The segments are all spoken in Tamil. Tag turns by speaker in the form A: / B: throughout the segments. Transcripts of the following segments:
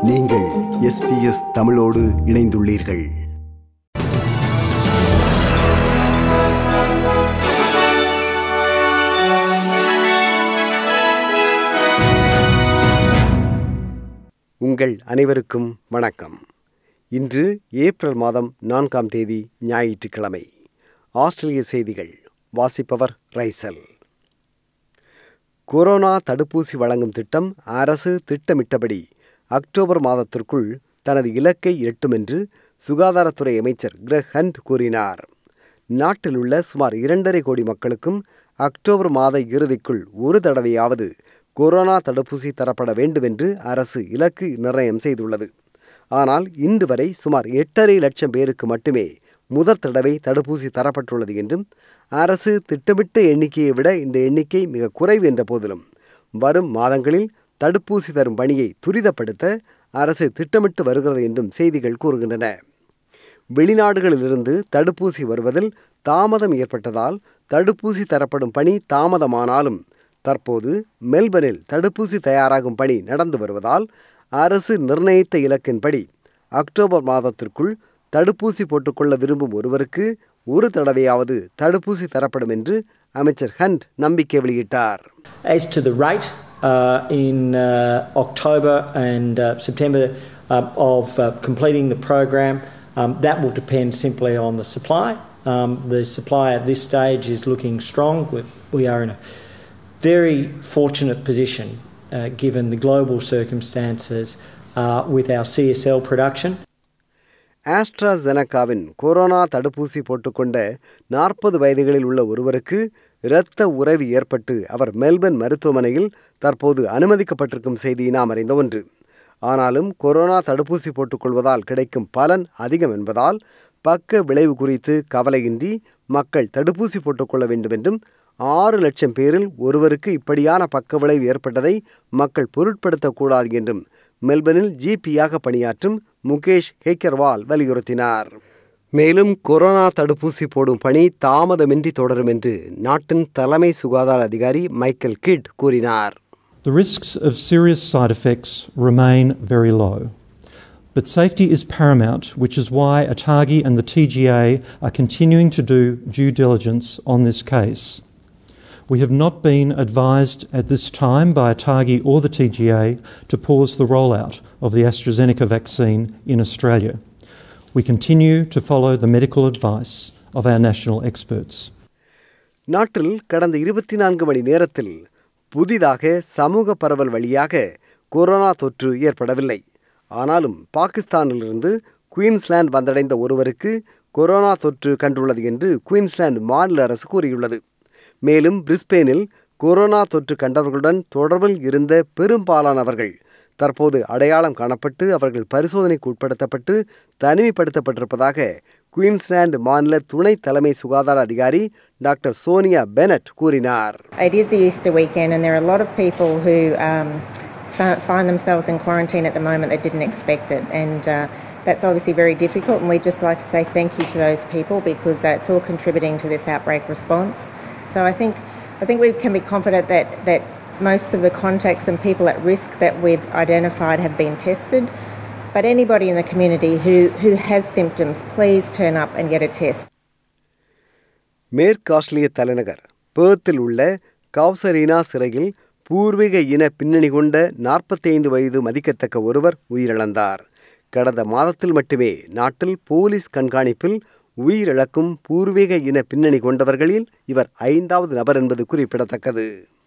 A: நீங்கள் எஸ்பிஎஸ் தமிழோடு இணைந்துள்ளீர்கள் உங்கள் அனைவருக்கும் வணக்கம் இன்று ஏப்ரல் மாதம் நான்காம் தேதி ஞாயிற்றுக்கிழமை ஆஸ்திரேலிய செய்திகள் வாசிப்பவர் ரைசல் கொரோனா தடுப்பூசி வழங்கும் திட்டம் அரசு திட்டமிட்டபடி அக்டோபர் மாதத்திற்குள் தனது இலக்கை எட்டும் என்று சுகாதாரத்துறை அமைச்சர் கிரக் ஹண்ட் கூறினார் நாட்டில் உள்ள சுமார் இரண்டரை கோடி மக்களுக்கும் அக்டோபர் மாத இறுதிக்குள் ஒரு தடவையாவது கொரோனா தடுப்பூசி தரப்பட வேண்டும் என்று அரசு இலக்கு நிர்ணயம் செய்துள்ளது ஆனால் இன்று வரை சுமார் எட்டரை லட்சம் பேருக்கு மட்டுமே முதற் தடவை தடுப்பூசி தரப்பட்டுள்ளது என்றும் அரசு திட்டமிட்ட எண்ணிக்கையை விட இந்த எண்ணிக்கை மிக குறைவு என்ற போதிலும் வரும் மாதங்களில் தடுப்பூசி தரும் பணியை துரிதப்படுத்த அரசு திட்டமிட்டு வருகிறது என்றும் செய்திகள் கூறுகின்றன வெளிநாடுகளிலிருந்து தடுப்பூசி வருவதில் தாமதம் ஏற்பட்டதால் தடுப்பூசி தரப்படும் பணி தாமதமானாலும் தற்போது மெல்பர்னில் தடுப்பூசி தயாராகும் பணி நடந்து வருவதால் அரசு நிர்ணயித்த இலக்கின்படி அக்டோபர் மாதத்திற்குள் தடுப்பூசி போட்டுக்கொள்ள விரும்பும் ஒருவருக்கு ஒரு தடவையாவது தடுப்பூசி தரப்படும் என்று அமைச்சர் ஹண்ட் நம்பிக்கை வெளியிட்டார்
B: As to the rate uh, in uh, October and uh, September uh, of uh, completing the program, um, that will depend simply on the supply. Um, the supply at this stage is looking strong. We, we are in a very fortunate position uh, given the global circumstances uh, with our CSL production.
A: ஆஸ்ட்ராசெனகாவின் கொரோனா தடுப்பூசி போட்டுக்கொண்ட நாற்பது வயதுகளில் உள்ள ஒருவருக்கு இரத்த உறவு ஏற்பட்டு அவர் மெல்பர்ன் மருத்துவமனையில் தற்போது அனுமதிக்கப்பட்டிருக்கும் செய்தி நாம் அறிந்த ஒன்று ஆனாலும் கொரோனா தடுப்பூசி போட்டுக்கொள்வதால் கிடைக்கும் பலன் அதிகம் என்பதால் பக்க விளைவு குறித்து கவலையின்றி மக்கள் தடுப்பூசி போட்டுக்கொள்ள வேண்டும் என்றும் ஆறு லட்சம் பேரில் ஒருவருக்கு இப்படியான பக்க விளைவு ஏற்பட்டதை மக்கள் பொருட்படுத்தக்கூடாது என்றும் மெல்பர்னில் ஜிபியாக பணியாற்றும் முகேஷ் ஹேக்கர்வால் வலியுறுத்தினார் மேலும் கொரோனா தடுப்பூசி போடும் பணி தாமதமின்றி தொடரும் என்று நாட்டின் தலைமை சுகாதார அதிகாரி மைக்கேல் கிட் கூறினார்
C: The risks of serious side effects remain very low. But safety is paramount, which is why ATAGI and the TGA are continuing to do due diligence on this case. We have not been advised at this time by ATAGI or the TGA to pause the rollout of the AstraZeneca vaccine in Australia. We continue to follow the medical advice of our national experts.
A: நாட்டில் கடந்த இருபத்தி நான்கு மணி நேரத்தில் புதிதாக சமூக பரவல் வழியாக கொரோனா தொற்று ஏற்படவில்லை ஆனாலும் பாகிஸ்தானிலிருந்து குயின்ஸ்லாந்து வந்தடைந்த ஒருவருக்கு கொரோனா தொற்று கண்டுள்ளது என்று குயின்ஸ்லாந்து மாநில அரசு கூறியுள்ளது மேலும் பிரிஸ்பேனில் கொரோனா தொற்று கண்டவர்களுடன் தொடர்பில் இருந்த பெரும்பாலானவர்கள் தற்போது அடையாளம் காணப்பட்டு அவர்கள் பரிசோதனைக்கு உட்படுத்தப்பட்டு தனிமைப்படுத்தப்பட்டிருப்பதாக குயின்ஸ்லாந்து மாநில துணை தலைமை சுகாதார அதிகாரி டாக்டர் சோனியா பெனட் கூறினார்
D: It is the Easter weekend, and there are a lot of people who um, fi- find themselves in quarantine at the moment that didn't expect it, and uh, that's obviously very difficult. And we'd just like to say thank you to those people because that's all contributing to this outbreak response. So I think I think we can be confident that that most of the contacts and people at risk that we've identified have been tested. But anybody in the community who, who has symptoms, please turn up and get a test.
A: மேற்கு ஆஸ்திரேலிய தலைநகர் பேர்த்தில் உள்ள கவுசரீனா சிறையில் பூர்வீக இன பின்னணி கொண்ட நாற்பத்தைந்து வயது மதிக்கத்தக்க ஒருவர் உயிரிழந்தார் கடந்த மாதத்தில் மட்டுமே நாட்டில் போலீஸ் கண்காணிப்பில் உயிரிழக்கும் பூர்வீக இன பின்னணி கொண்டவர்களில் இவர் ஐந்தாவது நபர் என்பது குறிப்பிடத்தக்கது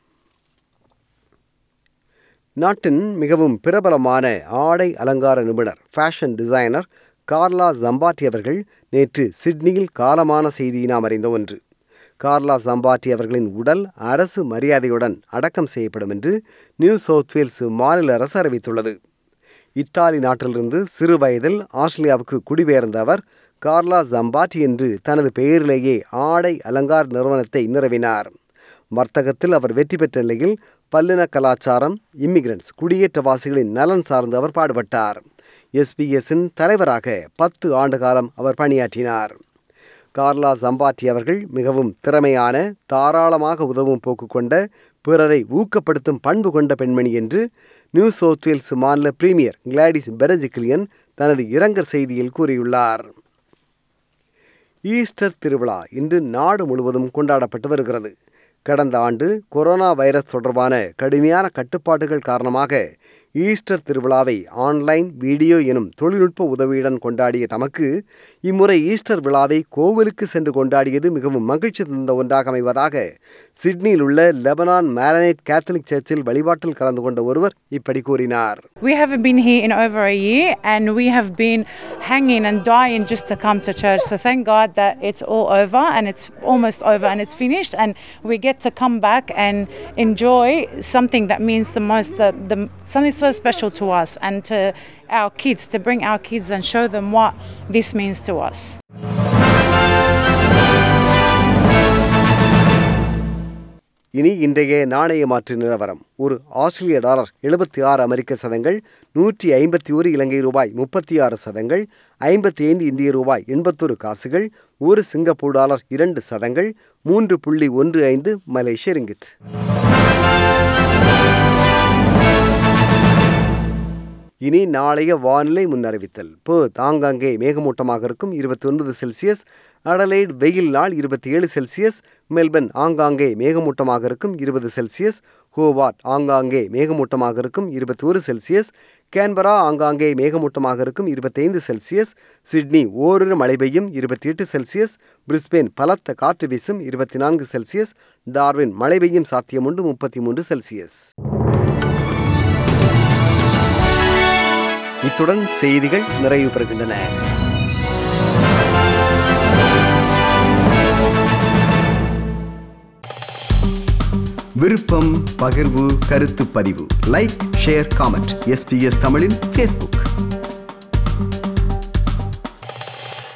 A: நாட்டின் மிகவும் பிரபலமான ஆடை அலங்கார நிபுணர் ஃபேஷன் டிசைனர் கார்லா ஜம்பாட்டி அவர்கள் நேற்று சிட்னியில் காலமான செய்தியை நாம் அறிந்த ஒன்று கார்லா ஜம்பாட்டி அவர்களின் உடல் அரசு மரியாதையுடன் அடக்கம் செய்யப்படும் என்று நியூ சவுத் வேல்ஸ் மாநில அரசு அறிவித்துள்ளது இத்தாலி நாட்டிலிருந்து சிறு வயதில் ஆஸ்திரேலியாவுக்கு குடிபெயர்ந்த அவர் கார்லா ஜம்பாட்டி என்று தனது பெயரிலேயே ஆடை அலங்கார் நிறுவனத்தை நிறுவினார் வர்த்தகத்தில் அவர் வெற்றி பெற்ற நிலையில் பல்லின கலாச்சாரம் இம்மிகிரண்ட்ஸ் குடியேற்றவாசிகளின் நலன் சார்ந்து அவர் பாடுபட்டார் எஸ்பிஎஸ்ஸின் தலைவராக பத்து ஆண்டு காலம் அவர் பணியாற்றினார் கார்லா சம்பாட்டி அவர்கள் மிகவும் திறமையான தாராளமாக உதவும் போக்கு கொண்ட பிறரை ஊக்கப்படுத்தும் பண்பு கொண்ட பெண்மணி என்று நியூ சவுத் வேல்ஸ் மாநில பிரீமியர் கிளாடிஸ் பெரஜிகிலியன் தனது இரங்கல் செய்தியில் கூறியுள்ளார் ஈஸ்டர் திருவிழா இன்று நாடு முழுவதும் கொண்டாடப்பட்டு வருகிறது கடந்த ஆண்டு கொரோனா வைரஸ் தொடர்பான கடுமையான கட்டுப்பாடுகள் காரணமாக ஈஸ்டர் திருவிழாவை ஆன்லைன் வீடியோ எனும் தொழில்நுட்ப உதவியுடன் கொண்டாடிய தமக்கு இம்முறை ஈஸ்டர் விழாவை கோவிலுக்கு சென்று கொண்டாடியது மிகவும் மகிழ்ச்சி தந்த ஒன்றாக அமைவதாக சிட்னியில் உள்ள லெபனான் மேரனைட் கேத்தலிக் சர்ச்சில் வழிபாட்டில் கலந்து கொண்ட ஒருவர் இப்படி கூறினார்
E: We haven't been here in over a year and we have been hanging and dying just to come to church. So thank God that it's all over and it's almost over and it's finished and we get to come back and enjoy something that means the most, the, the, something so special to us and to our kids, to bring our kids and show them what this means to us.
A: இனி இன்றைய நாணய மாற்று நிலவரம் ஒரு ஆஸ்திரேலிய டாலர் எழுபத்தி ஆறு அமெரிக்க சதங்கள் நூற்றி ஐம்பத்தி ஒரு இலங்கை ரூபாய் முப்பத்தி ஆறு சதங்கள் ஐம்பத்தி ஐந்து இந்திய ரூபாய் எண்பத்தொரு காசுகள் ஒரு சிங்கப்பூர் டாலர் இரண்டு சதங்கள் மூன்று புள்ளி ஒன்று ஐந்து மலேசிய ரிங்கித் இனி நாளைய வானிலை முன்னறிவித்தல் போ தாங்காங்கே மேகமூட்டமாக இருக்கும் இருபத்தி ஒன்பது செல்சியஸ் அடலைட் வெயில் நாள் இருபத்தி ஏழு செல்சியஸ் மெல்பர்ன் ஆங்காங்கே மேகமூட்டமாக இருக்கும் இருபது செல்சியஸ் ஹோபார்ட் ஆங்காங்கே மேகமூட்டமாக இருக்கும் இருபத்தி ஒரு செல்சியஸ் கேன்பரா ஆங்காங்கே மேகமூட்டமாக இருக்கும் இருபத்தைந்து செல்சியஸ் சிட்னி ஓரிரு மழை பெய்யும் இருபத்தி எட்டு செல்சியஸ் பிரிஸ்பேன் பலத்த காற்று வீசும் இருபத்தி நான்கு செல்சியஸ் டார்வின் மழை பெய்யும் சாத்தியமுண்டு முப்பத்தி மூன்று செல்சியஸ் இத்துடன் செய்திகள் நிறைவு பெறுகின்றன விருப்பம் பகிர்வு கருத்து பதிவு லைக் ஷேர் காமெண்ட் எஸ்பிஎஸ் தமிழின் ஃபேஸ்புக்